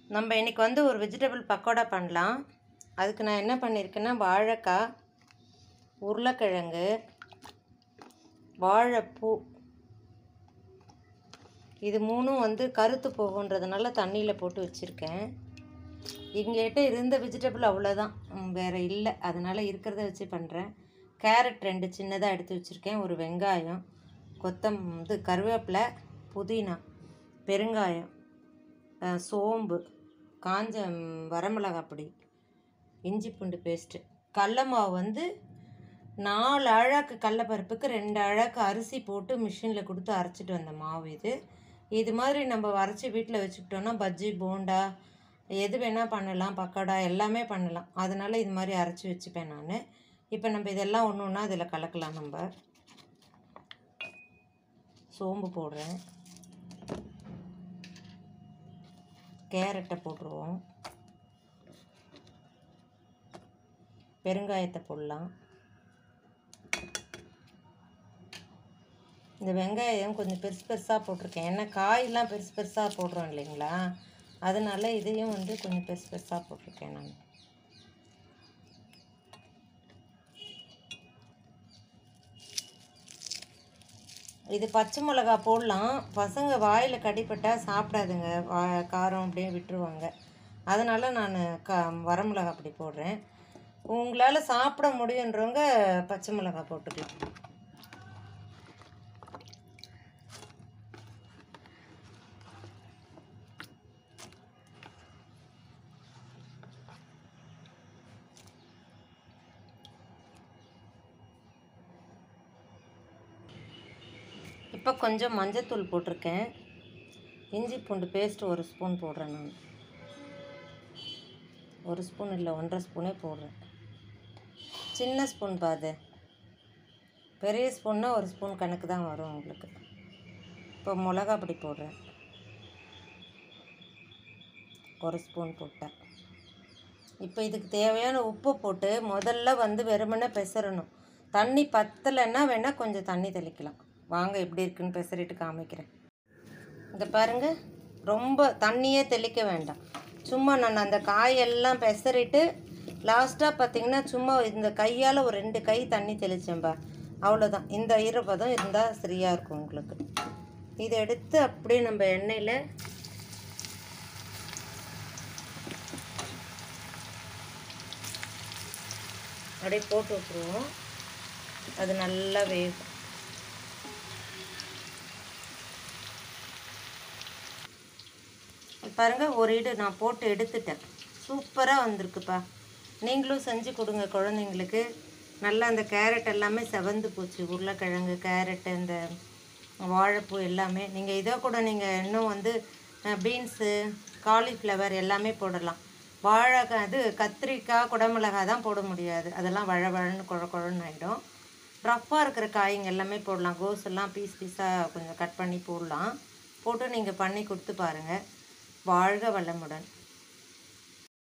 நம்ம இன்றைக்கி வந்து ஒரு வெஜிடபிள் பக்கோடா பண்ணலாம் அதுக்கு நான் என்ன பண்ணியிருக்கேன்னா வாழைக்காய் உருளைக்கிழங்கு வாழைப்பூ இது மூணும் வந்து கருத்து போகுன்றதுனால தண்ணியில் போட்டு வச்சுருக்கேன் எங்ககிட்ட இருந்த வெஜிடபிள் அவ்வளோதான் ம், வேற இல்லை அதனால் இருக்கிறத வச்சு பண்ணுறேன் கேரட் ரெண்டு சின்னதாக எடுத்து வச்சுருக்கேன் ஒரு வெங்காயம் கொத்தம் இது கருவேப்பிலை புதினா பெருங்காயம் அஹ், சோம்பு காஞ்ச ம், வரமிளகாய் பொடி இஞ்சி பூண்டு பேஸ்ட்டு கடல மாவு வந்து நாலு அழாக்கு கடலப்பருப்புக்கு ரெண்டு அழாக்கு அரிசி போட்டு மிஷினில் கொடுத்து அரைச்சிட்டு வந்த மாவு இது இது மாதிரி நம்ம அரைச்சி வீட்டில் வச்சுக்கிட்டோன்னா பஜ்ஜி போண்டா எது வேணால் பண்ணலாம் பக்கோடா எல்லாமே பண்ணலாம் அதனால இது மாதிரி அரைச்சி வச்சுப்பேன் நான் இப்போ நம்ம இதெல்லாம் ஒன்று ஒன்றா இதில் கலக்கலாம் நம்ம சோம்பு போடுறேன் கேரட்டை போட்டுருவோம் பெருங்காயத்தை போடலாம் இந்த வெங்காயம் கொஞ்சம் பெருசு பெருசாக போட்டிருக்கேன் ஏன்னா காயெல்லாம் பெருசு பெருசாக போடுறோம் இல்லைங்களா அதனால இதையும் வந்து கொஞ்சம் பெருசு பெருசாக போட்டிருக்கேன் நான் இது பச்சை மிளகா போடலாம் பசங்க வாயில் கடிப்பட்டால் சாப்பிடாதுங்க வா காரம் அப்படியே விட்டுருவாங்க அதனால் நான் க வரமிளகா அப்படி போடுறேன் உங்களால் சாப்பிட முடியுன்றவங்க பச்சை மிளகா போட்டுக்கலாம் இப்போ கொஞ்சம் மஞ்சத்தூள் போட்டிருக்கேன் இஞ்சி பூண்டு பேஸ்ட் ஒரு ஸ்பூன் போடுறேன் நான் ஒரு ஸ்பூன் இல்லை ஒன்றரை ஸ்பூனே போடுறேன் சின்ன ஸ்பூன் பாது பெரிய ஸ்பூன்னா ஒரு ஸ்பூன் கணக்கு தான் வரும் உங்களுக்கு இப்போ மிளகா பொடி போடுறேன் ஒரு ஸ்பூன் போட்டேன் இப்போ இதுக்கு தேவையான உப்பு போட்டு முதல்ல வந்து வெறுமனே பெசரணும் தண்ணி பத்தலைன்னா வேணால் கொஞ்சம் தண்ணி தெளிக்கலாம் வாங்க எப்படி இருக்குன்னு பெசரிட்டு காமிக்கிறேன் இந்த பாருங்க ரொம்ப தண்ணியே தெளிக்க வேண்டாம் சும்மா நான் அந்த காயெல்லாம் பெசரிட்டு லாஸ்ட்டாக பார்த்தீங்கன்னா சும்மா இந்த கையால் ஒரு ரெண்டு கை தண்ணி தெளிச்சேன்பா அவ்வளோதான் இந்த ஈரப்பதம் இருந்தால் சரியாக இருக்கும் உங்களுக்கு இதை எடுத்து அப்படியே நம்ம எண்ணெயில் அப்படியே போட்டு விட்ருவோம் அது நல்லா வேகும் பாருங்க ஒரு இடு நான் போட்டு எடுத்துட்டேன் சூப்பராக வந்திருக்குப்பா நீங்களும் செஞ்சு கொடுங்க குழந்தைங்களுக்கு நல்லா அந்த கேரட் எல்லாமே செவந்து போச்சு உருளைக்கிழங்கு கேரட்டு இந்த வாழைப்பூ எல்லாமே நீங்கள் இதை கூட நீங்கள் இன்னும் வந்து பீன்ஸு காலிஃப்ளவர் எல்லாமே போடலாம் வாழைக்காய் இது கத்திரிக்காய் குடமிளகாய் தான் போட முடியாது அதெல்லாம் வழ வழன்னு குழ குழன்னு ஆகிடும் ரஃப்பாக இருக்கிற காய்ங்க எல்லாமே போடலாம் கோஸ் எல்லாம் பீஸ் பீஸாக கொஞ்சம் கட் பண்ணி போடலாம் போட்டு நீங்கள் பண்ணி கொடுத்து பாருங்கள் வாழ்க வளமுடன்